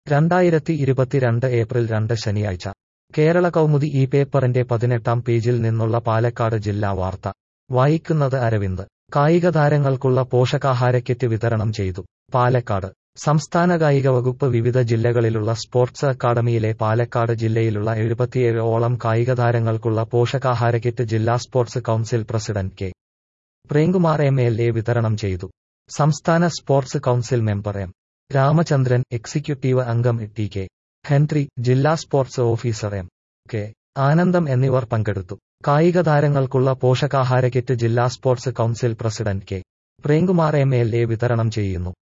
രണ്ടായിരത്തി ഇരുപത്തിരണ്ട് ഏപ്രിൽ രണ്ട് ശനിയാഴ്ച കേരള കൗമുദി ഈ പേപ്പറിന്റെ പതിനെട്ടാം പേജിൽ നിന്നുള്ള പാലക്കാട് ജില്ലാ വാർത്ത വായിക്കുന്നത് അരവിന്ദ് കായിക താരങ്ങൾക്കുള്ള പോഷകാഹാര കിറ്റ് വിതരണം ചെയ്തു പാലക്കാട് സംസ്ഥാന കായിക വകുപ്പ് വിവിധ ജില്ലകളിലുള്ള സ്പോർട്സ് അക്കാദമിയിലെ പാലക്കാട് ജില്ലയിലുള്ള എഴുപത്തിയേഴ് ഓളം കായിക താരങ്ങൾക്കുള്ള പോഷകാഹാര കിറ്റ് ജില്ലാ sports council president K Premkumar M L A വിതരണം ചെയ്തു സംസ്ഥാന sports council member M Ramachandran executive അംഗം ടി കെ ഹെൻറി ജില്ലാ sports officer M K Anandam എന്നിവർ പങ്കെടുത്തു കായിക താരങ്ങൾക്കുള്ള പോഷകാഹാര കിറ്റ് ജില്ലാ sports council president K Premkumar M L A വിതരണം ചെയ്യുന്നു